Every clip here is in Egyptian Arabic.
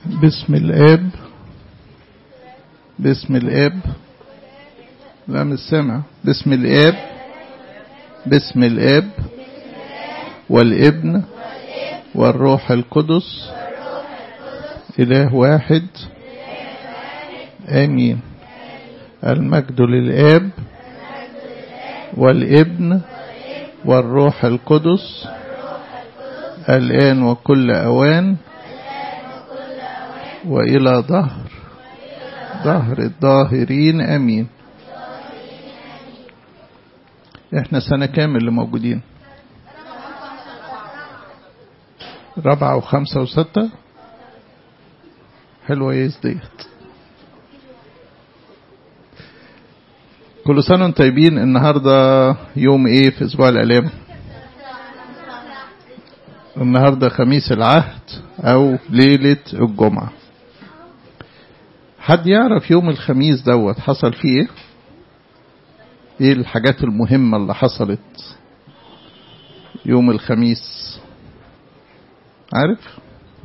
باسم الاب باسم الاب لا مش سامع باسم الاب باسم الاب والابن والروح القدس إله واحد آمين المجد للآب والابن والروح القدس الآن وكل أوان وإلى ظهر ظهر الظاهرين أمين احنا سنة كامل اللي موجودين رابعة وخمسة وستة حلوة ايه ديت كل سنة وانتم طيبين النهاردة يوم ايه في اسبوع الالام النهاردة خميس العهد او ليلة الجمعة حد يعرف يوم الخميس دوت حصل فيه ايه ايه الحاجات المهمة اللي حصلت يوم الخميس عارف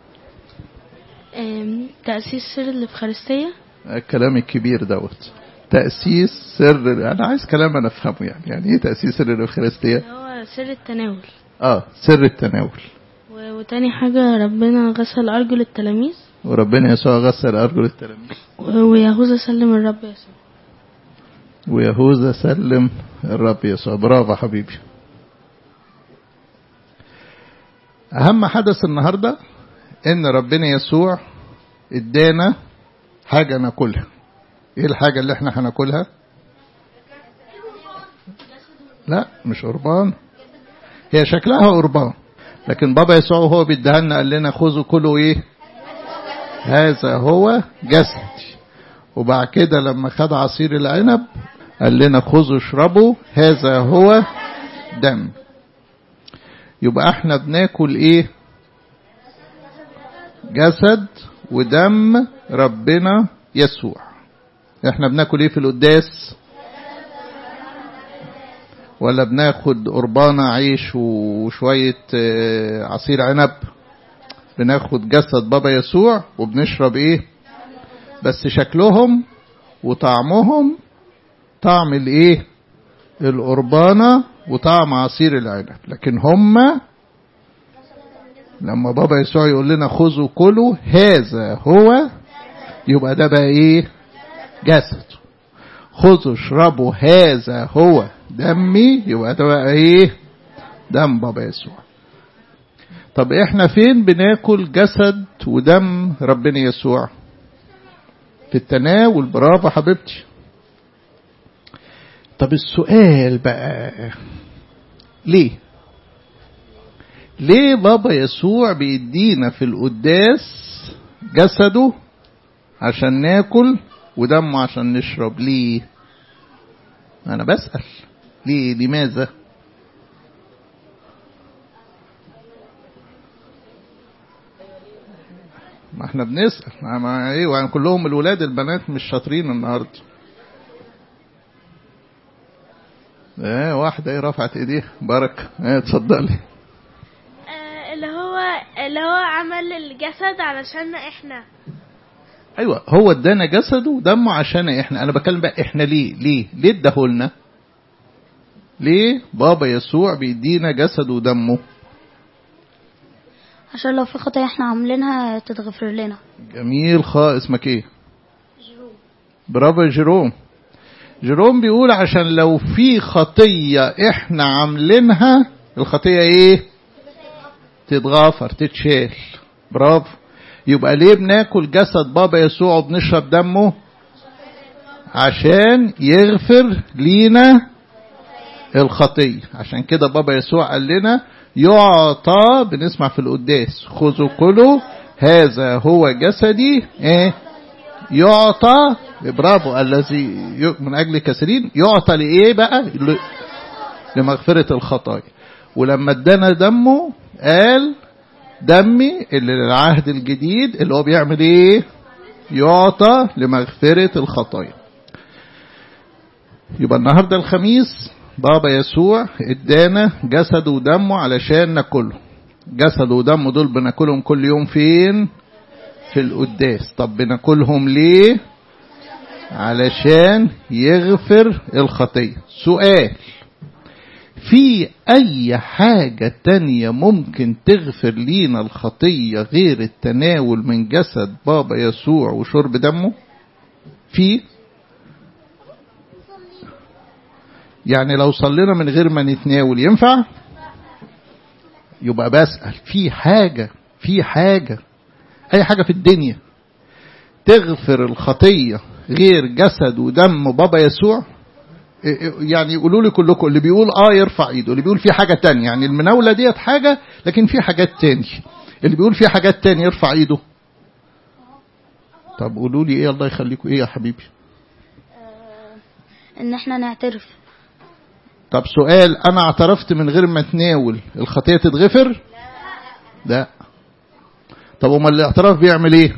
تأسيس سر الإفخارستية الكلام الكبير دوت تأسيس سر أنا عايز كلام أنا أفهمه يعني يعني إيه تأسيس سر الإفخارستية؟ هو سر التناول آه سر التناول و- وتاني حاجة ربنا غسل أرجل التلاميذ وربنا يسوع غسل أرجل التلاميذ و- ويهوذا سلم الرب يسوع ويهوذا سلم الرب يسوع برافو حبيبي أهم حدث النهاردة إن ربنا يسوع إدانا حاجة ناكلها إيه الحاجة اللي إحنا هناكلها؟ لا مش قربان هي شكلها قربان لكن بابا يسوع وهو بيديها لنا قال لنا خذوا كلوا إيه؟ هذا هو جسدي وبعد كده لما خد عصير العنب قال لنا خذوا اشربوا هذا هو دم يبقى احنا بناكل ايه جسد ودم ربنا يسوع احنا بناكل ايه في القداس ولا بناخد قربانة عيش وشوية آه، عصير عنب بناخد جسد بابا يسوع وبنشرب ايه بس شكلهم وطعمهم طعم الايه القربانة وطعم عصير العنب لكن هما لما بابا يسوع يقول لنا خذوا كلوا هذا هو يبقى ده بقى ايه جسد خذوا اشربوا هذا هو دمي يبقى ده بقى ايه دم بابا يسوع طب احنا فين بناكل جسد ودم ربنا يسوع في التناول برافو حبيبتي طب السؤال بقى ليه ليه بابا يسوع بيدينا في القداس جسده عشان ناكل ودمه عشان نشرب ليه انا بسأل ليه لماذا ما احنا بنسأل ما- ما ايه يعني كلهم الولاد البنات مش شاطرين النهارده ايه واحدة ايه رفعت ايديها بركة ايه اتفضلي آه، اللي هو اللي هو عمل الجسد علشان احنا ايوه هو ادانا جسده ودمه عشان احنا انا بكلم بقى احنا ليه ليه ليه اداهولنا ليه بابا يسوع بيدينا جسده ودمه عشان لو في خطايا احنا عاملينها تتغفر لنا جميل خا اسمك ايه برافو يا جيروم جيروم بيقول عشان لو في خطية احنا عاملينها الخطية ايه تتغافر تتشال برافو يبقى ليه بناكل جسد بابا يسوع وبنشرب دمه عشان يغفر لينا الخطية عشان كده بابا يسوع قال لنا يعطى بنسمع في القداس خذوا كلوا هذا هو جسدي ايه يعطى برافو الذي ي- من اجل كثيرين يعطى لايه بقى ل- لمغفرة الخطايا ولما ادانا دمه قال دمي اللي للعهد الجديد اللي هو بيعمل ايه يعطى لمغفرة الخطايا يبقى النهاردة الخميس بابا يسوع ادانا جسده ودمه علشان ناكله جسده ودمه دول بناكلهم كل يوم فين في في القداس طب بناكلهم ليه علشان يغفر الخطية سؤال في أي حاجة تانية ممكن تغفر لينا الخطية غير التناول من جسد بابا يسوع وشرب دمه في يعني لو صلينا من غير ما نتناول ينفع يبقى بسأل في حاجة في حاجة أي حاجة في الدنيا تغفر الخطية غير جسد ودم بابا يسوع يعني يقولوا لي كلكم اللي بيقول اه يرفع ايده اللي بيقول في حاجة تانية يعني المناولة ديت حاجة لكن في حاجات تانية اللي بيقول في حاجات تانية يرفع ايده طب قولوا لي ايه الله يخليكم ايه يا حبيبي ان احنا نعترف طب سؤال انا اعترفت من غير ما اتناول الخطية تتغفر لا طب امال الاعتراف بيعمل ايه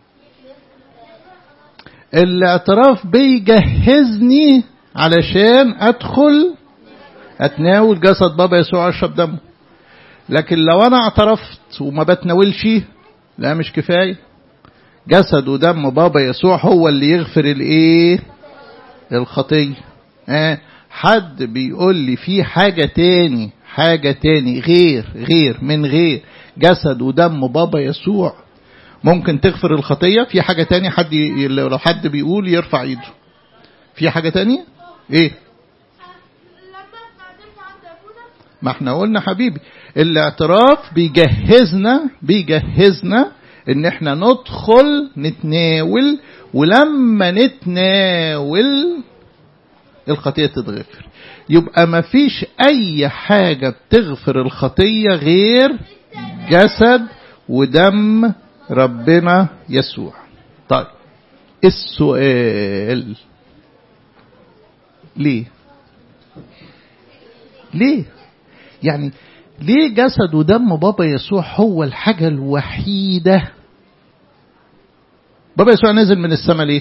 الاعتراف بيجهزني علشان ادخل اتناول جسد بابا يسوع اشرب دمه لكن لو انا اعترفت وما بتناولش لا مش كفايه جسد ودم بابا يسوع هو اللي يغفر الايه الخطيه آه حد بيقول لي في حاجه تاني حاجه تاني غير غير من غير جسد ودم بابا يسوع ممكن تغفر الخطيه في حاجه تاني حد ي... لو حد بيقول يرفع ايده في حاجه تانية ايه ما احنا قلنا حبيبي الاعتراف بيجهزنا بيجهزنا ان احنا ندخل نتناول ولما نتناول الخطية تتغفر يبقى ما فيش اي حاجة بتغفر الخطية غير جسد ودم ربنا يسوع طيب السؤال ليه ليه يعني ليه جسد ودم بابا يسوع هو الحاجة الوحيدة بابا يسوع نزل من السماء ليه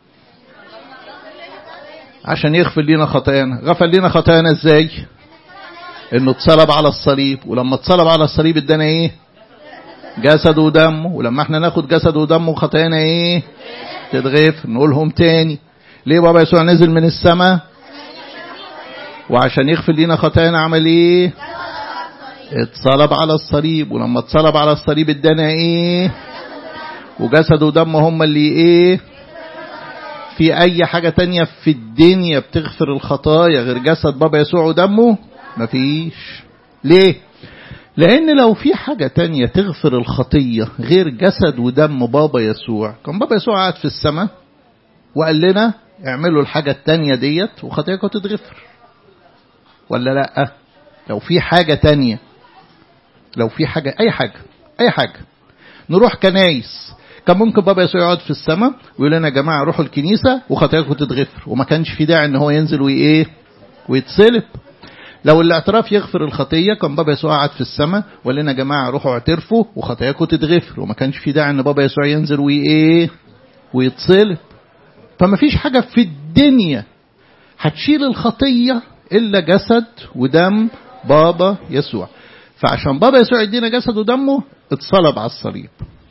عشان يغفر لنا خطايانا غفر لنا خطايانا ازاي انه اتصلب على الصليب ولما اتصلب على الصليب ادانا ايه جسد ودم ولما احنا ناخد جسد ودم وخطايانا ايه تتغفر نقولهم تاني ليه بابا يسوع نزل من السماء وعشان يغفر لنا خطايانا عمل ايه اتصلب على الصليب ولما اتصلب على الصليب ادانا ايه وجسد ودم هم اللي ايه في اي حاجة تانية في الدنيا بتغفر الخطايا غير جسد بابا يسوع ودمه مفيش ليه لان لو في حاجة تانية تغفر الخطية غير جسد ودم بابا يسوع كان بابا يسوع قاعد في السماء وقال لنا اعملوا الحاجة التانية ديت وخطيئكم تتغفر ولا لا لو في حاجة تانية لو في حاجة أي حاجة أي حاجة نروح كنايس كان ممكن بابا يسوع يقعد في السماء ويقول لنا يا جماعة روحوا الكنيسة وخطاياكم تتغفر وما كانش في داعي ان هو ينزل وإيه ويتصلب لو الاعتراف يغفر الخطية كان بابا يسوع قعد في السماء وقال لنا يا جماعة روحوا اعترفوا وخطاياكم تتغفر وما كانش في داعي ان بابا يسوع ينزل وإيه ويتصلب فما فيش حاجة في الدنيا هتشيل الخطية إلا جسد ودم بابا يسوع فعشان بابا يسوع يدينا جسد ودمه اتصلب على الصليب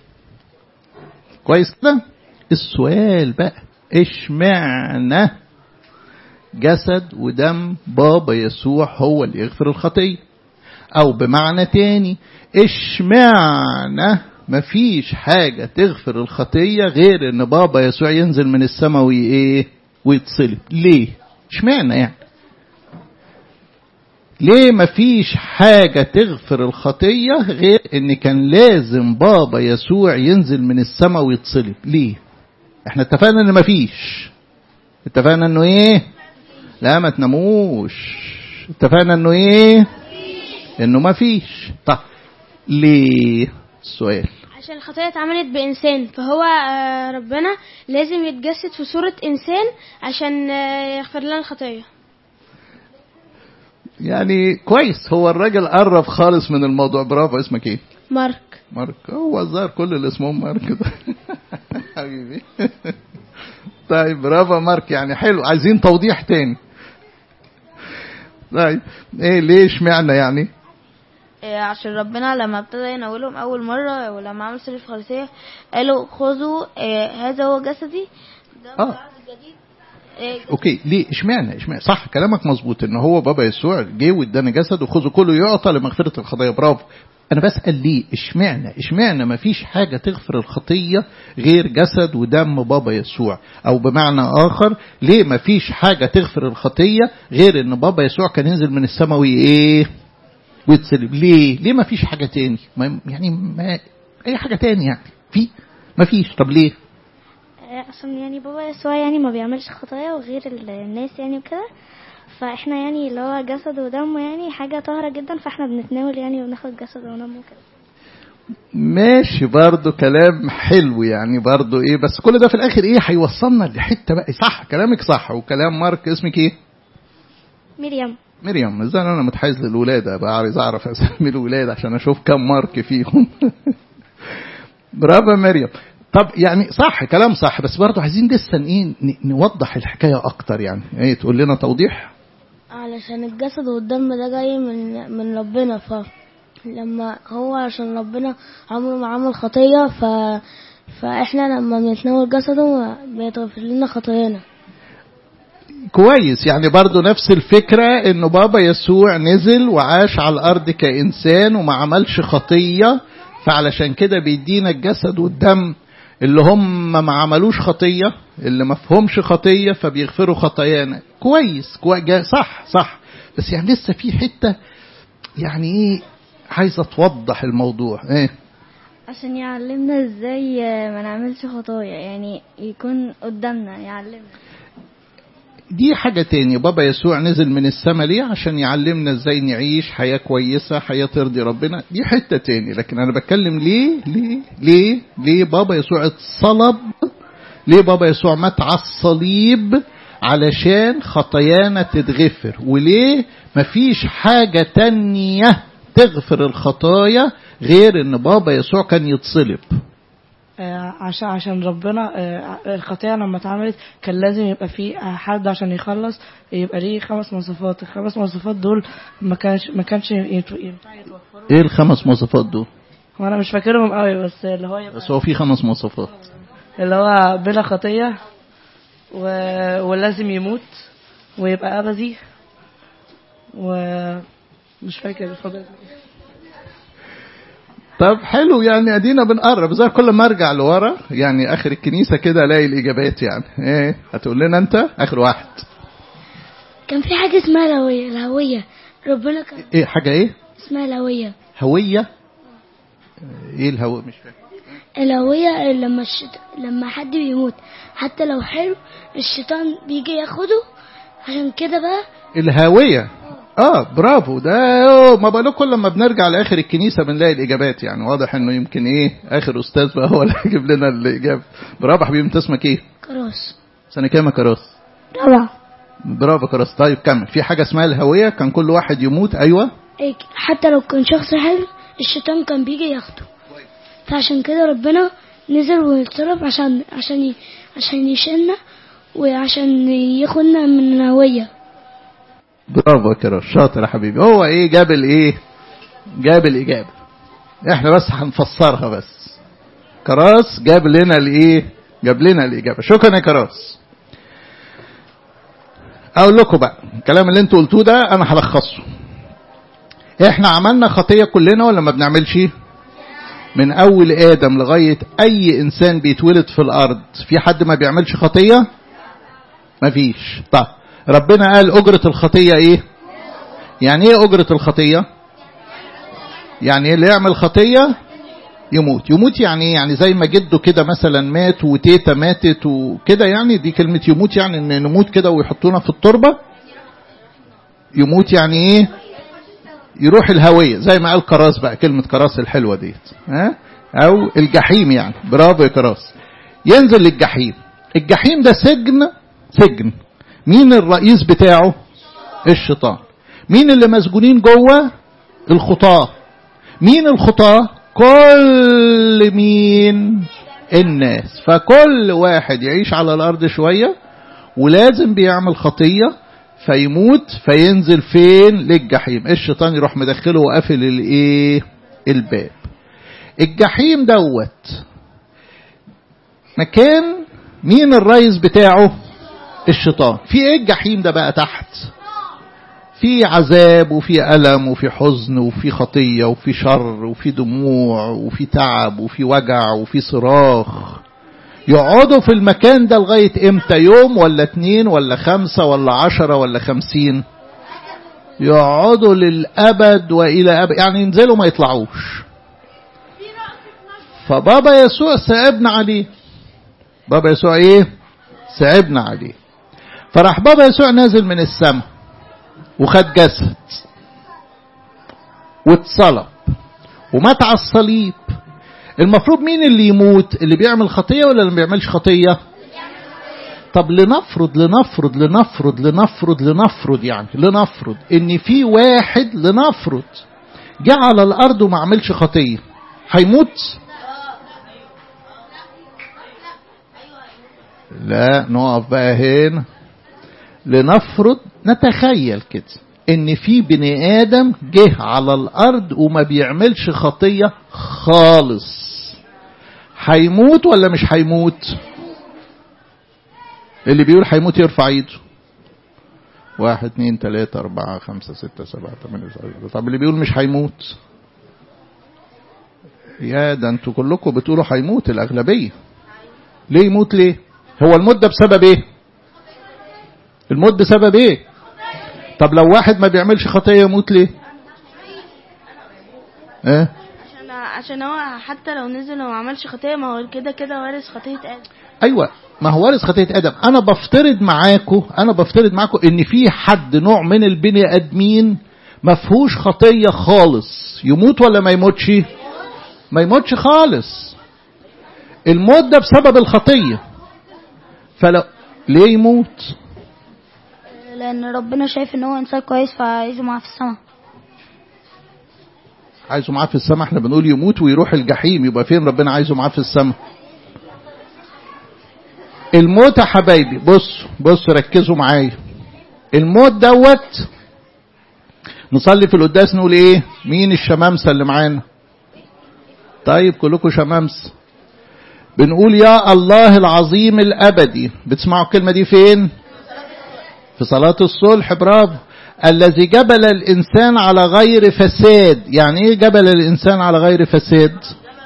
كويس كده السؤال بقى اشمعنى جسد ودم بابا يسوع هو اللي يغفر الخطية او بمعنى تاني اشمعنى مفيش حاجة تغفر الخطية غير ان بابا يسوع ينزل من السماء وايه ويتصلب ليه اشمعنى يعني ليه مفيش حاجة تغفر الخطية غير ان كان لازم بابا يسوع ينزل من السماء ويتصلب ليه احنا اتفقنا ان مفيش اتفقنا انه ايه لا ما تناموش اتفقنا انه ايه انه مفيش طب ليه السؤال عشان الخطية اتعملت بإنسان فهو آه، ربنا لازم يتجسد في صورة إنسان عشان آه، يغفر لنا الخطية يعني كويس هو الراجل قرب خالص من الموضوع برافو اسمك ايه مارك مارك هو الظاهر كل اللي اسمهم مارك ده حبيبي طيب برافو مارك يعني حلو عايزين توضيح تاني طيب ايه ليه اشمعنى يعني آه، عشان ربنا لما ابتدى يناولهم اول مره ولما عمل سر الفريسيه قالوا خذوا آه، هذا هو جسدي ده آه. العهد الجديد آه، اوكي ليه اشمعنى اشمعنى صح كلامك مظبوط ان هو بابا يسوع جه وادانا جسد وخذوا كله يعطى لمغفره الخطايا برافو انا بسال ليه اشمعنى اشمعنى ما فيش حاجه تغفر الخطيه غير جسد ودم بابا يسوع او بمعنى اخر ليه ما فيش حاجه تغفر الخطيه غير ان بابا يسوع كان ينزل من السماء وايه ويتصلب ليه ليه ما فيش حاجه تاني ما يعني ما اي حاجه تاني يعني في ما فيش طب ليه عشان يعني بابا يسوع يعني ما بيعملش خطايا وغير ال- الناس يعني وكده فاحنا يعني اللي هو جسد ودمه يعني حاجة طاهرة جدا فاحنا بنتناول يعني وبناخد جسد ودمه وكده ماشي برضو كلام حلو يعني برضو ايه بس كل ده في الاخر ايه هيوصلنا لحته بقى صح كلامك صح وكلام مارك اسمك ايه مريم مريم ازاي انا متحيز للولاده بقى عايز اعرف اسامي الولاد عشان اشوف كم مارك فيهم برافو يا مريم طب يعني صح كلام صح بس برضو عايزين لسه ايه ن- نوضح الحكايه اكتر يعني ايه تقول لنا توضيح علشان الجسد والدم ده جاي من من ربنا ف لما هو عشان ربنا عمره ما عمل خطية ف فاحنا لما بنتناول جسده بيتغفر لنا خطايانا كويس يعني برضو نفس الفكرة انه بابا يسوع نزل وعاش على الارض كانسان وما عملش خطية فعلشان كده بيدينا الجسد والدم اللي هم ما عملوش خطية اللي ما فهمش خطية فبيغفروا خطايانا كويس كويس صح صح بس يعني لسه في حتة يعني ايه عايزة توضح الموضوع ايه عشان يعلمنا ازاي ما نعملش خطايا يعني يكون قدامنا يعلمنا دي حاجة تاني بابا يسوع نزل من السماء ليه عشان يعلمنا ازاي نعيش حياة كويسة حياة ترضي ربنا دي حتة تاني لكن انا بتكلم ليه ليه ليه ليه بابا يسوع اتصلب ليه بابا يسوع مات على الصليب علشان خطايانا تتغفر وليه مفيش حاجة تانية تغفر الخطايا غير ان بابا يسوع كان يتصلب آه، عشان عشان ربنا آه، الخطيئة لما اتعملت كان لازم يبقى في حد عشان يخلص يبقى ليه خمس مواصفات الخمس مواصفات دول ما كانش ما كانش يت- ينفع يتوفروا ايه الخمس مواصفات دول هو انا مش فاكرهم قوي بس اللي هو يبقى بس هو في خمس مواصفات اللي هو بلا خطية و... ولازم يموت ويبقى أبدي ومش فاكر الفضل طب حلو يعني ادينا بنقرب زي كل ما ارجع لورا يعني اخر الكنيسه كده الاقي الاجابات يعني ايه هتقول لنا انت اخر واحد كان في حاجة اسمها الهوية الهوية ربنا كان ايه حاجه ايه اسمها الهوية هويه ايه الهويه مش فاهم الهوية لما الشيط... لما حد بيموت حتى لو حلو الشيطان بيجي ياخده عشان كده بقى الهاويه اه برافو ده أوه، ما بقول كل ما بنرجع لاخر الكنيسه بنلاقي الاجابات يعني واضح انه يمكن ايه اخر استاذ بقى هو اللي هيجيب لنا الاجابه برافو يا حبيبي انت اسمك ايه كراس سنه كام يا كراس طبعا برافو كراس طيب كمل في حاجه اسمها الهويه كان كل واحد يموت ايوه إيه، حتى لو كان شخص حلو الشيطان كان بيجي ياخده فعشان كده ربنا نزل ويتصرف عشان عشان ي... عشان يشيلنا وعشان ياخدنا من الهوية برافو يا كراش شاطر يا حبيبي هو ايه جاب الايه جاب الاجابه احنا بس هنفسرها بس كراس جاب لنا الايه جاب لنا الاجابه شكرا يا كراس اقول لكم بقى الكلام اللي انتوا قلتوه ده انا هلخصه احنا عملنا خطيه كلنا ولا ما بنعملش من اول ادم لغايه اي انسان بيتولد في الارض في حد ما بيعملش خطيه مفيش طيب ربنا قال أجرة الخطية إيه؟ يعني إيه أجرة الخطية؟ يعني إيه اللي يعمل خطية يموت يموت يعني إيه؟ يعني زي ما جده كده مثلا مات وتيتا ماتت وكده يعني دي كلمة يموت يعني إن نموت كده ويحطونا في التربة يموت يعني إيه؟ يروح الهوية زي ما قال كراس بقى كلمة كراس الحلوة ديت ها؟ أو الجحيم يعني برافو يا كراس ينزل للجحيم الجحيم ده سجن سجن مين الرئيس بتاعه الشيطان مين اللي مسجونين جوه الخطاة مين الخطاة كل مين الناس فكل واحد يعيش على الارض شوية ولازم بيعمل خطية فيموت فينزل فين للجحيم الشيطان يروح مدخله وقافل الايه الباب الجحيم دوت مكان مين الرئيس بتاعه الشيطان في ايه الجحيم ده بقى تحت في عذاب وفي ألم وفي حزن وفي خطية وفي شر وفي دموع وفي تعب وفي وجع وفي صراخ يقعدوا في المكان ده لغاية امتى يوم ولا اتنين ولا خمسة ولا عشرة ولا خمسين يقعدوا للأبد وإلى أبد يعني ينزلوا ما يطلعوش فبابا يسوع سأبنا عليه بابا يسوع ايه سأبنا عليه فراح بابا يسوع نازل من السماء وخد جسد واتصلب ومات على الصليب المفروض مين اللي يموت اللي بيعمل خطية ولا اللي ما بيعملش خطية طب لنفرض لنفرض لنفرض لنفرض لنفرض يعني لنفرض ان في واحد لنفرض جه على الارض وما عملش خطية هيموت لا نقف بقى هنا لنفرض نتخيل كده ان في بني ادم جه على الارض وما بيعملش خطية خالص هيموت ولا مش هيموت اللي بيقول هيموت يرفع ايده واحد اتنين تلاتة اربعة خمسة ستة سبعة تمانية تسعة طب اللي بيقول مش هيموت يا ده انتوا كلكم بتقولوا هيموت الاغلبية ليه يموت ليه هو الموت ده بسبب ايه الموت بسبب ايه طب لو واحد ما بيعملش خطية يموت ليه ايه عشان عشان هو حتى لو نزل وما عملش خطيه ما هو كده كده وارث خطيه ادم ايوه ما هو وارث خطيه ادم انا بفترض معاكم انا بفترض معاكم ان في حد نوع من البني ادمين ما فيهوش خطيه خالص يموت ولا ما يموتش ما يموتش خالص الموت ده بسبب الخطيه فلو ليه يموت لان ربنا شايف ان هو انسان كويس فعايزه معاه في السماء عايزه معاه في السماء احنا بنقول يموت ويروح الجحيم يبقى فين ربنا عايزه معاه في السماء الموت يا حبايبي بص بص ركزوا معايا الموت دوت نصلي في القداس نقول ايه مين الشمامسه اللي معانا طيب كلكم شمامسه بنقول يا الله العظيم الابدي بتسمعوا الكلمه دي فين في صلاه الصلح برافو الذي جبل الانسان على غير فساد يعني ايه جبل الانسان على غير فساد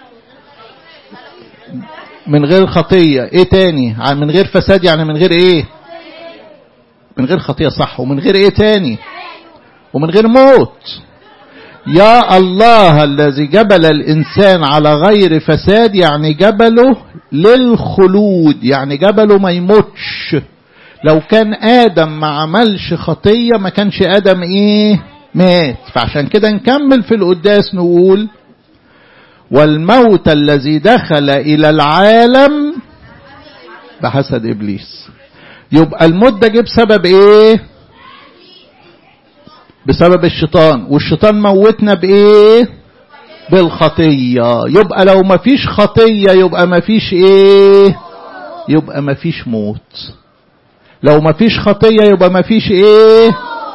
من غير خطية ايه تاني من غير فساد يعني من غير ايه من غير خطية صح ومن غير ايه تاني ومن غير موت يا الله الذي جبل الإنسان على غير فساد يعني جبله للخلود يعني جبله ما يموتش لو كان آدم ما عملش خطية ما كانش آدم إيه مات فعشان كده نكمل في القداس نقول والموت الذي دخل إلى العالم بحسد إبليس يبقى الموت ده جه بسبب إيه بسبب الشيطان والشيطان موتنا بإيه بالخطية يبقى لو ما فيش خطية يبقى ما فيش إيه يبقى ما فيش موت لو ما فيش خطية يبقى ما فيش إيه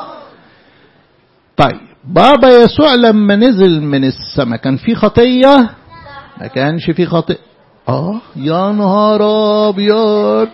طيب بابا يسوع لما نزل من السماء كان في خطية ما كانش في خطية اه يا نهار ابيض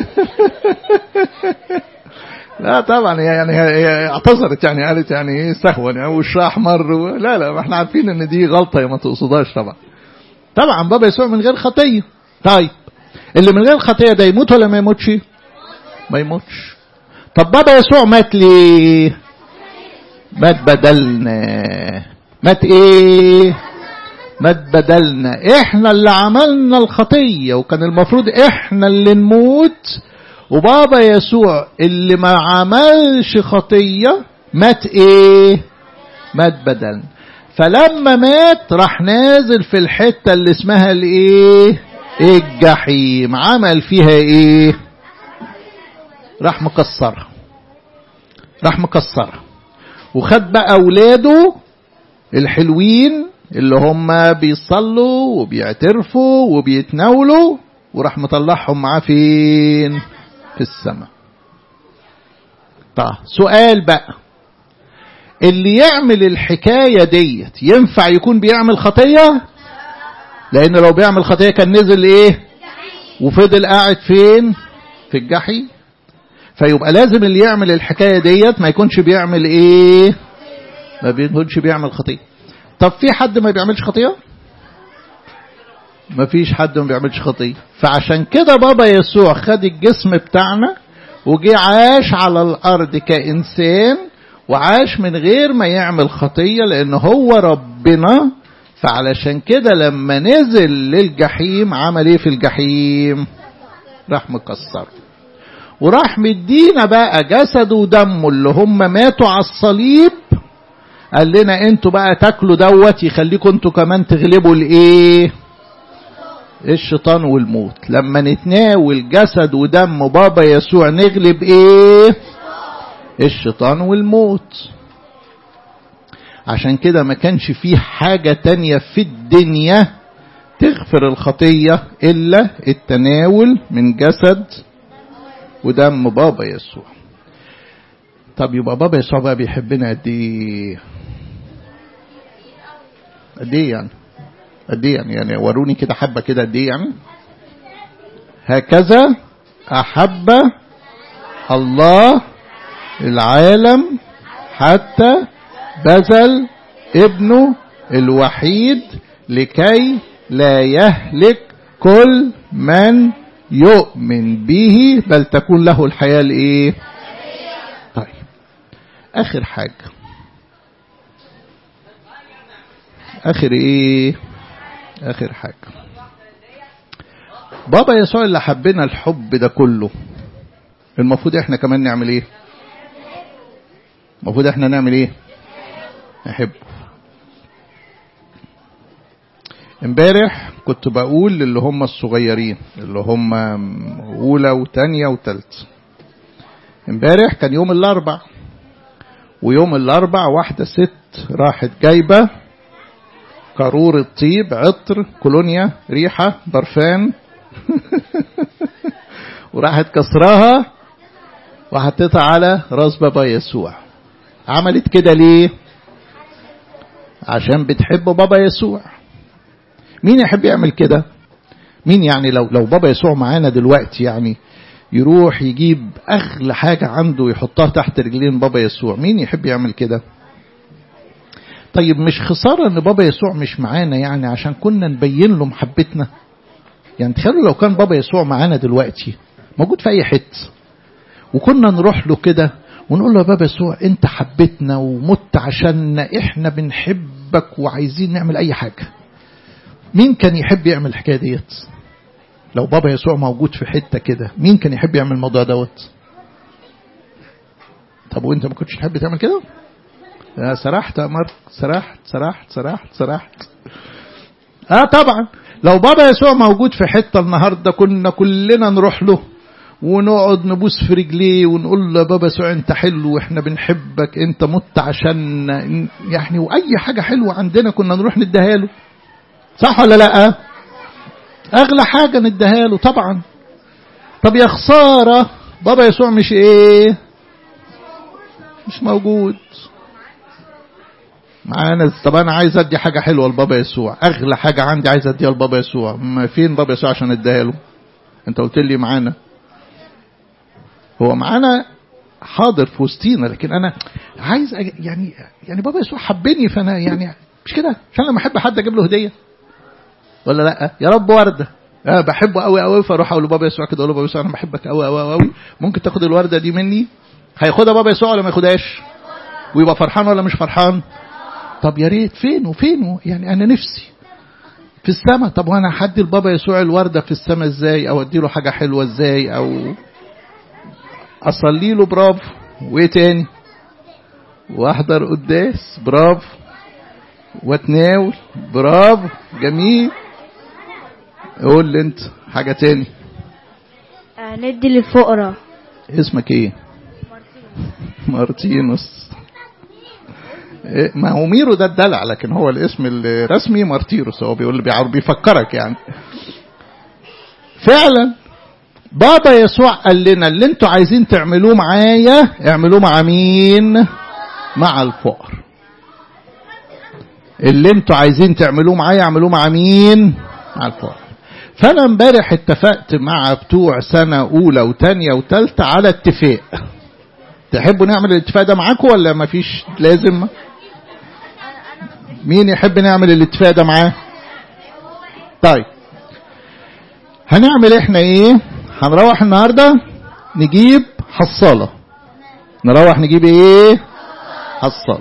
لا طبعا يعني هي اعتذرت يعني قالت يعني ايه سهوا يعني وش احمر و... لا لا ما احنا عارفين ان دي غلطه ما تقصدهاش طبعا طبعا بابا يسوع من غير خطيه طيب اللي من غير خطيه ده يموت ولا ما يموتش ما يموتش طب بابا يسوع مات ليه مات بدلنا مات ايه مات بدلنا احنا اللي عملنا الخطيه وكان المفروض احنا اللي نموت وبابا يسوع اللي ما عملش خطية مات ايه مات بدل فلما مات راح نازل في الحتة اللي اسمها الايه الجحيم عمل فيها ايه راح مكسرها راح مكسرها وخد بقى اولاده الحلوين اللي هم بيصلوا وبيعترفوا وبيتناولوا وراح مطلعهم معاه فين في السماء طيب سؤال بقى اللي يعمل الحكاية ديت ينفع يكون بيعمل خطية لان لو بيعمل خطية كان نزل ايه وفضل قاعد فين في الجحيم فيبقى لازم اللي يعمل الحكاية ديت ما يكونش بيعمل ايه ما بيكونش بيعمل خطية طب في حد ما بيعملش خطية ما فيش حد ما بيعملش خطية فعشان كده بابا يسوع خد الجسم بتاعنا وجي عاش على الأرض كإنسان وعاش من غير ما يعمل خطية لأن هو ربنا فعلشان كده لما نزل للجحيم عمل ايه في الجحيم راح مكسر وراح مدينا بقى جسده ودمه اللي هم ماتوا على الصليب قال لنا انتوا بقى تاكلوا دوت يخليكم انتوا كمان تغلبوا الايه الشيطان والموت لما نتناول جسد ودم بابا يسوع نغلب ايه الشيطان والموت عشان كده ما كانش فيه حاجة تانية في الدنيا تغفر الخطية إلا التناول من جسد ودم بابا يسوع طب يبقى بابا يسوع بقى بيحبنا قد ايه قد ايه يعني قد ايه يعني يعني وروني كده حبه كده قد ايه يعني هكذا احب الله العالم حتى بذل ابنه الوحيد لكي لا يهلك كل من يؤمن به بل تكون له الحياة الايه طيب اخر حاجة اخر ايه اخر حاجة بابا يسوع اللي حبنا الحب ده كله المفروض احنا كمان نعمل ايه المفروض احنا نعمل ايه نحبه امبارح كنت بقول للي هم الصغيرين اللي هم اولى وتانية وتالت امبارح كان يوم الاربع ويوم الاربع واحدة ست راحت جايبة قارور الطيب عطر كولونيا ريحة برفان وراحت كسراها وحطيتها على راس بابا يسوع عملت كده ليه عشان بتحب بابا يسوع مين يحب يعمل كده مين يعني لو لو بابا يسوع معانا دلوقتي يعني يروح يجيب اغلى حاجة عنده يحطها تحت رجلين بابا يسوع مين يحب يعمل كده طيب مش خسارة ان بابا يسوع مش معانا يعني عشان كنا نبين له محبتنا يعني تخيلوا لو كان بابا يسوع معانا دلوقتي موجود في اي حته وكنا نروح له كده ونقول له يا بابا يسوع انت حبيتنا ومت عشاننا احنا بنحبك وعايزين نعمل اي حاجة مين كان يحب يعمل الحكاية ديت لو بابا يسوع موجود في حتة كده مين كان يحب يعمل الموضوع دوت طب وانت ما كنتش تحب تعمل كده يا سرحت يا مارك سرحت سرحت سرحت سرحت اه طبعا لو بابا يسوع موجود في حتة النهاردة كنا كلنا نروح له ونقعد نبوس في رجليه ونقول له بابا يسوع انت حلو واحنا بنحبك انت مت عشان يعني واي حاجة حلوة عندنا كنا نروح نديها له صح ولا لا اغلى حاجة نديها له طبعا طب يا خسارة بابا يسوع مش ايه مش موجود معانا طب انا عايز ادي حاجة حلوة لبابا يسوع اغلى حاجة عندي عايز اديها لبابا يسوع ما فين بابا يسوع عشان اديها له انت قلت لي معانا هو معانا حاضر في وسطينا لكن انا عايز أج... يعني يعني بابا يسوع حبني فانا يعني مش كده عشان لما احب حد اجيب له هديه ولا لا يا رب ورده أه بحبه قوي قوي فاروح اقول لبابا يسوع كده اقول له بابا يسوع انا بحبك قوي قوي قوي ممكن تاخد الورده دي مني هياخدها بابا يسوع ولا ما ياخدهاش ويبقى فرحان ولا مش فرحان طب يا ريت فين وفين يعني انا نفسي في السماء طب وانا هدي لبابا يسوع الورده في السماء ازاي او ادي له حاجه حلوه ازاي او اصلي له برافو وايه تاني واحضر قداس برافو واتناول برافو جميل قول لي انت حاجه تاني ندي للفقراء اسمك ايه مارتينوس إيه ما هو ميرو ده الدلع لكن هو الاسم الرسمي مارتيروس هو بيقول بيفكرك يعني فعلا بابا يسوع قال لنا اللي انتوا عايزين تعملوه معايا اعملوه مع مين مع الفقر اللي انتوا عايزين تعملوه معايا اعملوه مع مين مع الفقر فانا امبارح اتفقت مع بتوع سنة اولى وتانية وتالتة على اتفاق تحبوا نعمل الاتفاق ده معاكم ولا مفيش لازم مين يحب نعمل الاتفاق ده معاه طيب هنعمل احنا ايه هنروح النهاردة نجيب حصالة نروح نجيب ايه حصالة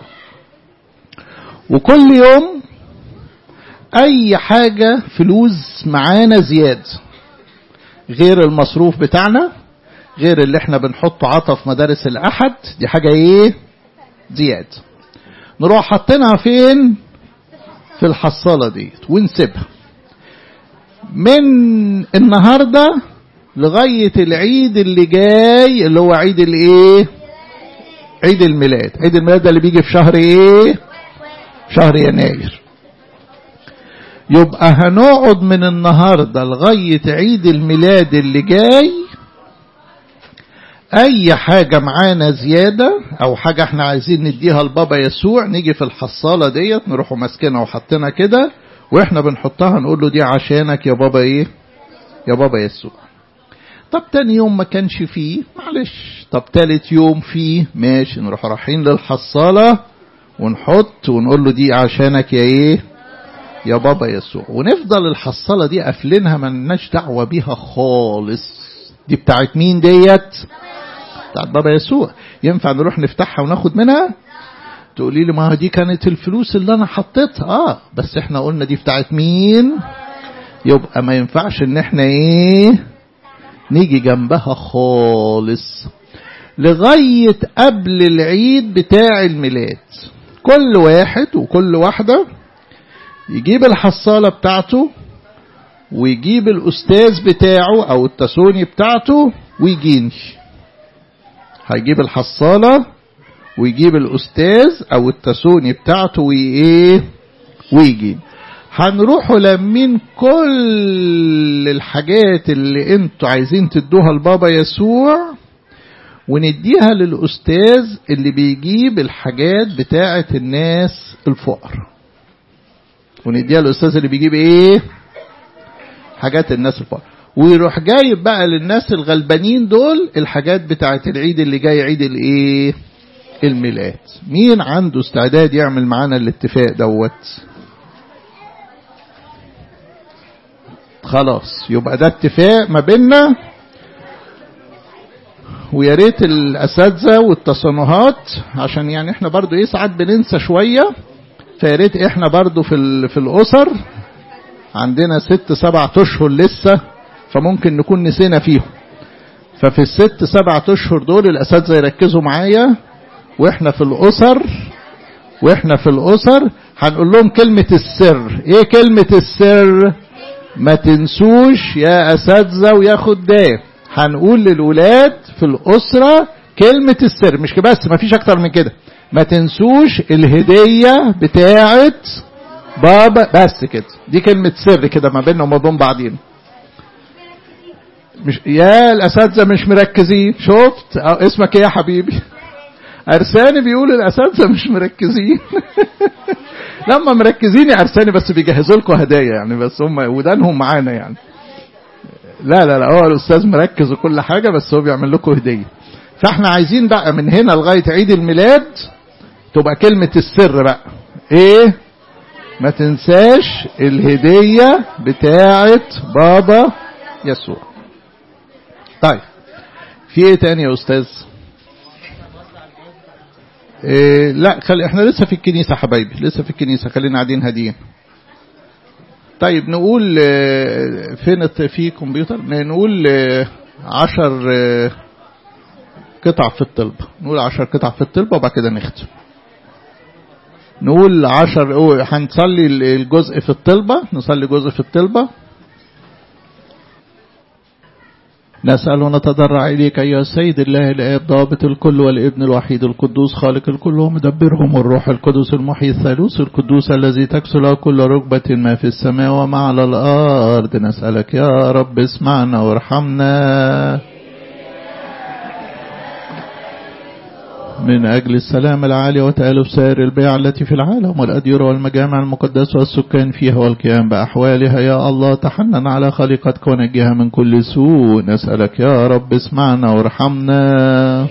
وكل يوم اي حاجة فلوس معانا زيادة غير المصروف بتاعنا غير اللي احنا بنحطه عطف مدارس الاحد دي حاجة ايه زيادة نروح حاطينها فين في الحصالة ديت ونسيبها من النهاردة لغاية العيد اللي جاي اللي هو عيد الايه عيد الميلاد عيد الميلاد ده اللي بيجي في شهر ايه شهر يناير يبقى هنقعد من النهاردة لغاية عيد الميلاد اللي جاي اي حاجة معانا زيادة او حاجة احنا عايزين نديها لبابا يسوع نيجي في الحصالة ديت نروحوا ماسكينها وحطينها كده واحنا بنحطها نقول له دي عشانك يا بابا ايه يا بابا يسوع طب تاني يوم ما كانش فيه معلش طب تالت يوم فيه ماشي نروح رايحين للحصالة ونحط ونقول له دي عشانك يا ايه يا بابا يسوع ونفضل الحصالة دي قافلينها ملناش دعوة بيها خالص دي بتاعت مين ديت بتاعت بابا يسوع ينفع نروح نفتحها وناخد منها تقولي لي ما دي كانت الفلوس اللي انا حطيتها اه بس احنا قلنا دي بتاعت مين يبقى ما ينفعش ان احنا ايه نيجي جنبها خالص لغاية قبل العيد بتاع الميلاد كل واحد وكل واحدة يجيب الحصالة بتاعته ويجيب الأستاذ بتاعه أو التسوني بتاعته ويجيني هيجيب الحصالة ويجيب الأستاذ أو التسوني بتاعته وإيه ويجي هنروحوا لمين كل الحاجات اللي انتوا عايزين تدوها لبابا يسوع ونديها للأستاذ اللي بيجيب الحاجات بتاعة الناس الفقر ونديها للأستاذ اللي بيجيب ايه حاجات الناس الفقر ويروح جايب بقى للناس الغلبانين دول الحاجات بتاعة العيد اللي جاي عيد الايه الميلاد مين عنده استعداد يعمل معانا الاتفاق دوت خلاص يبقى ده اتفاق ما بيننا ويا ريت الاساتذه والتصنيهات عشان يعني احنا برضو ايه ساعات بننسى شويه فيا ريت احنا برضو في في الاسر عندنا ست سبع اشهر لسه فممكن نكون نسينا فيهم ففي الست سبع اشهر دول الاساتذه يركزوا معايا واحنا في الاسر واحنا في الاسر هنقول لهم كلمة السر ايه كلمة السر ما تنسوش يا اساتذة ويا خدام هنقول للولاد في الاسرة كلمة السر مش بس ما فيش اكتر من كده ما تنسوش الهدية بتاعت بابا بس كده دي كلمة سر كده ما بيننا وما بين بعضينا مش يا الاساتذة مش مركزين شفت اسمك ايه يا حبيبي عرساني بيقول الاساتذه مش مركزين لما مركزين يا عرساني بس بيجهزوا لكم هدايا يعني بس هم ودانهم معانا يعني لا لا لا هو الاستاذ مركز وكل حاجه بس هو بيعمل لكم هديه فاحنا عايزين بقى من هنا لغايه عيد الميلاد تبقى كلمه السر بقى ايه ما تنساش الهديه بتاعه بابا يسوع طيب في ايه تاني يا استاذ إيه لا خلي احنا لسه في الكنيسة حبايبي لسه في الكنيسة خلينا قاعدين هاديين طيب نقول اه فين في كمبيوتر نقول اه عشر اه قطع في الطلبة نقول عشر قطع في الطلبة وبعد كده نختم نقول عشر هنصلي الجزء في الطلبة نصلي جزء في الطلبة نسأل ونتضرع إليك أيها السيد الله الآب ضابط الكل والابن الوحيد القدوس خالق الكل ومدبرهم الروح القدس المحيي الثالوث القدوس الذي تكسل كل ركبة ما في السماء وما على الأرض نسألك يا رب اسمعنا وارحمنا من أجل السلام العالي وتألف سائر البيع التي في العالم والأديرة والمجامع المقدسة والسكان فيها والقيام بأحوالها يا الله تحنن على خليقتك ونجيها من كل سوء نسألك يا رب اسمعنا وارحمنا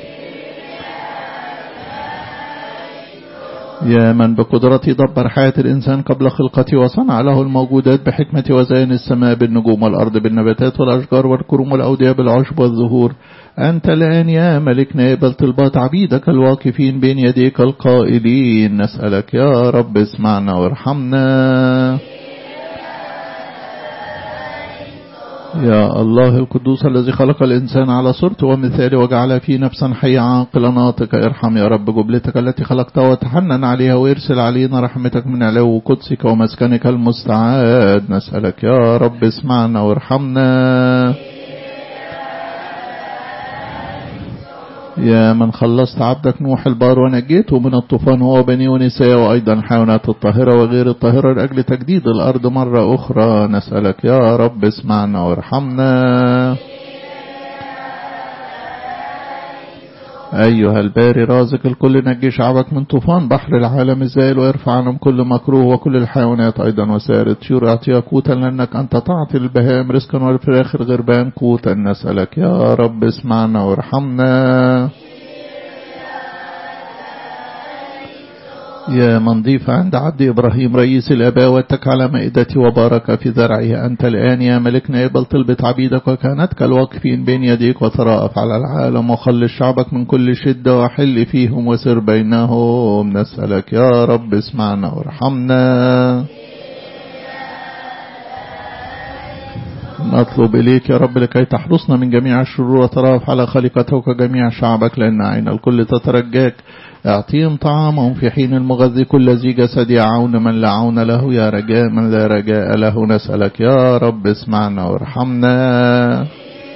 يا من بقدرته دبر حياة الإنسان قبل خلقته وصنع له الموجودات بحكمة وزين السماء بالنجوم والأرض بالنباتات والأشجار والكروم والأودية بالعشب والزهور أنت الآن يا ملكنا اقبل طلبات عبيدك الواقفين بين يديك القائلين نسألك يا رب اسمعنا وارحمنا يا الله القدوس الذي خلق الإنسان على صورته ومثاله وجعل فيه نفسا حية عاقلا ناطقة ارحم يا رب جبلتك التي خلقتها وتحنن عليها وارسل علينا رحمتك من علو قدسك ومسكنك المستعاد نسألك يا رب اسمعنا وارحمنا يا من خلصت عبدك نوح البار ونجيته من الطوفان هو بني ونساء وأيضا الحيوانات الطاهرة وغير الطاهرة لأجل تجديد الأرض مرة أخرى نسألك يا رب اسمعنا وارحمنا أيها الباري رازق الكل نجي شعبك من طوفان بحر العالم الزائل ويرفع عنهم كل مكروه وكل الحيوانات أيضا وسائر الطيور أعطيها قوتا لأنك أنت تعطي البهائم رزقا والفراخ الغربان قوتا نسألك يا رب اسمعنا وارحمنا يا من ضيف عند عبد إبراهيم رئيس الآباء واتك على مائدتي وبارك في ذرعه أنت الآن يا ملكنا اقبل طلبة عبيدك وكانتك الواقفين بين يديك وتراءف على العالم وخلص شعبك من كل شدة وحل فيهم وسر بينهم نسألك يا رب اسمعنا وارحمنا نطلب إليك يا رب لكي تحرسنا من جميع الشرور وتراف على خليقتك وجميع شعبك لأن عين الكل تترجاك اعطيهم طعامهم في حين المغذي كل ذي جسد يعون من لا عون له يا رجاء من لا رجاء له نسألك يا رب اسمعنا وارحمنا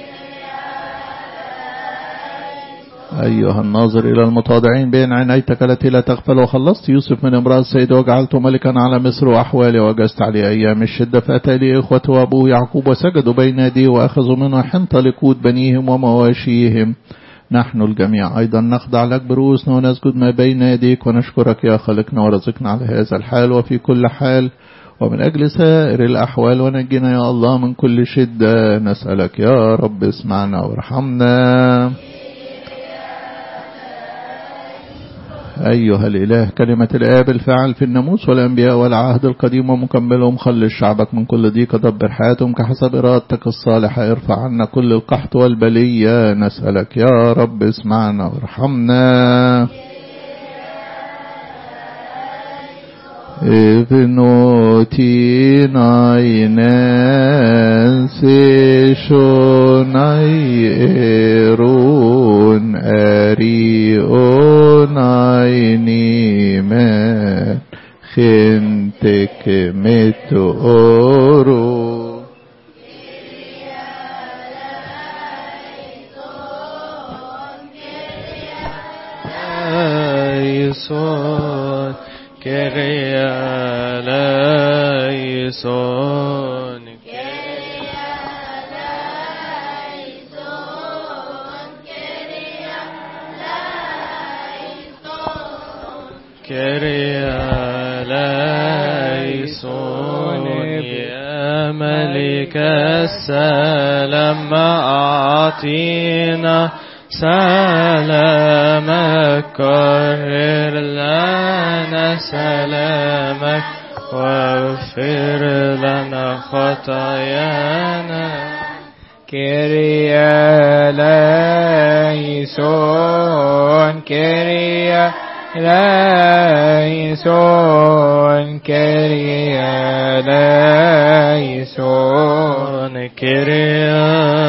أيها الناظر إلى المتواضعين بين عينيتك التي لا تغفل وخلصت يوسف من امرأة السيد وجعلته ملكا على مصر وأحوالي وجزت عليه أيام الشدة فأتى لي إخوته وأبوه يعقوب وسجدوا بين يديه وأخذوا منه حنط لقود بنيهم ومواشيهم نحن الجميع أيضا نخضع لك برؤوسنا ونسجد ما بين يديك ونشكرك يا خالقنا ورزقنا على هذا الحال وفي كل حال ومن أجل سائر الأحوال ونجنا يا الله من كل شدة نسألك يا رب اسمعنا وارحمنا أيها الإله كلمة الآب الفاعل في الناموس والأنبياء والعهد القديم ومكملهم خلص شعبك من كل ضيق دبر حياتهم كحسب إرادتك الصالحة ارفع عنا كل القحط والبلية نسألك يا رب اسمعنا وارحمنا ابنوتي ناينانسي شوناي إيرون أريون عيني من خنتك متورو ليسون كريا ليسون كريا ليسون يا ملك السلام أعطينا سلامك كرر لنا سلامك واغفر لنا خطايانا كريا ليسون كريا ليسون كريا ليسون كريا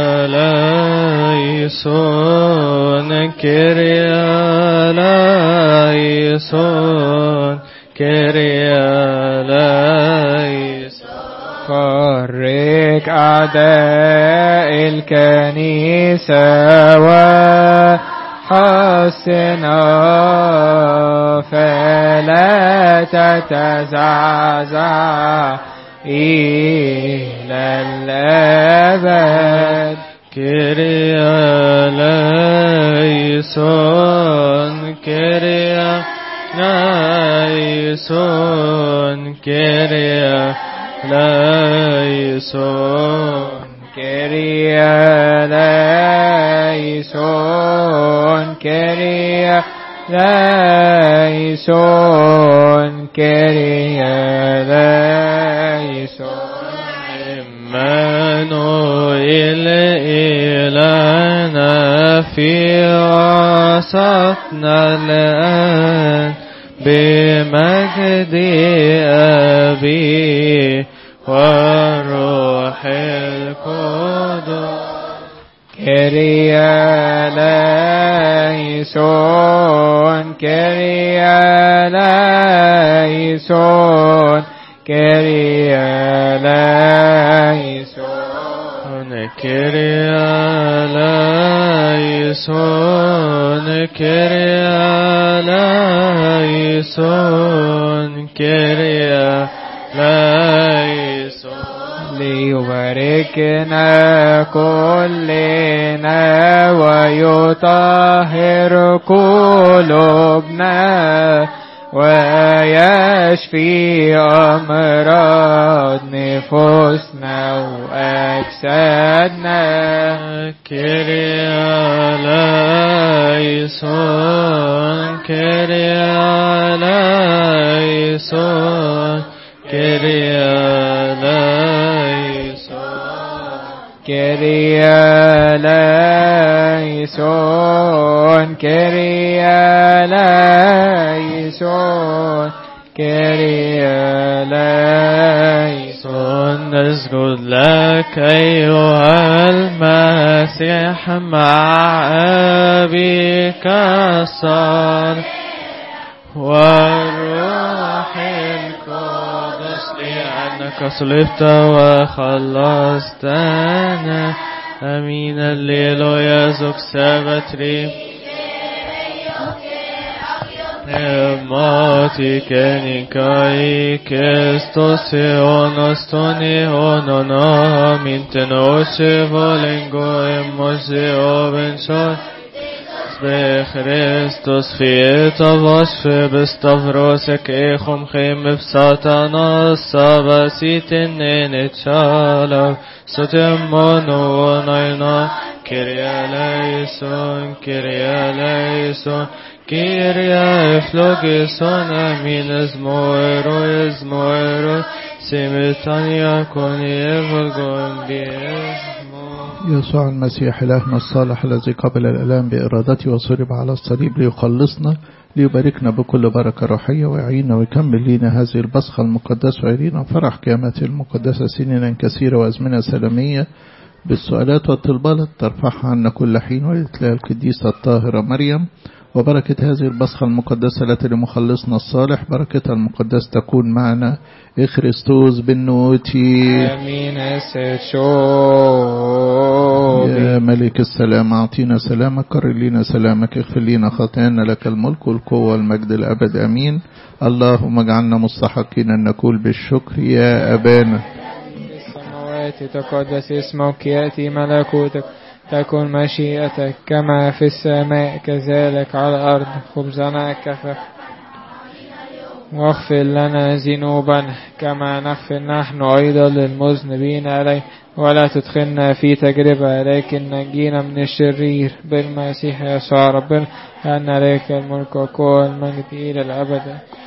ليسون كريا ليسون كريا ليسون حرك أعداء الكنيسة وحسنا فلا تتزعزع إلى الأبد كريا ليسون كريا ليسون كريا ليسون كريا ليسون كريا ليسون كريا ليسون إيمانويل إلهنا في وسطنا الآن بمجد أبي والروح القدس كريا ليسون كريا ليسون كريا ليسون كريا ليسون كريا ليسون كريا ليسون ليباركنا كلنا ويطهر قلوبنا ويشفي أمراض نفوسنا وأجسادنا كريا ليسون كريا ليسون كريا ليسون كريا ليسون كريا ليسون كريا ليسون نسجد لك أيها المسيح مع أبيك الصالح والروح القدس لأنك صلبت وخلصتنا أمين الليل يزك سبتري Emati kenikai kestos eonostoni onono mintenose volengo emose obenson بخريستوس في تباش بستفروسك إخم خيم بساتنا السباسيت النين تشالا ستمون ونينا كريا ليسون كريا ليسون كيريا افلوجيسون امين ازمويرو ازمويرو سيمتانيا كوني افلغون بيزمو يسوع المسيح إلهنا الصالح الذي قبل الألام بإرادته وصلب على الصليب ليخلصنا ليباركنا بكل بركة روحية ويعيننا ويكمل لنا هذه البصخة المقدسة ويرينا فرح قيامته المقدسة سننا كثيرة وأزمنة سلامية بالسؤالات والطلبات ترفعها عنا كل حين ولتلاقي القديسة الطاهرة مريم وبركة هذه البصخة المقدسة التي لمخلصنا الصالح بركتها المقدسة تكون معنا إخريستوس بالنوتي امين شو يا ملك السلام أعطينا سلامك كرر لنا سلامك اغفر لنا خطايانا لك الملك والقوة والمجد الأبد أمين اللهم اجعلنا مستحقين أن نقول بالشكر يا أبانا في السماوات تقدس اسمك يأتي ملكوتك تكن مشيئتك كما في السماء كذلك على الأرض خبزنا كفف واغفر لنا ذنوبنا كما نغفر نحن أيضا للمذنبين عليه ولا تدخلنا في تجربة لكن نجينا من الشرير بالمسيح يسوع ربنا أن عليك الملك والقوة والمجد إلى الأبد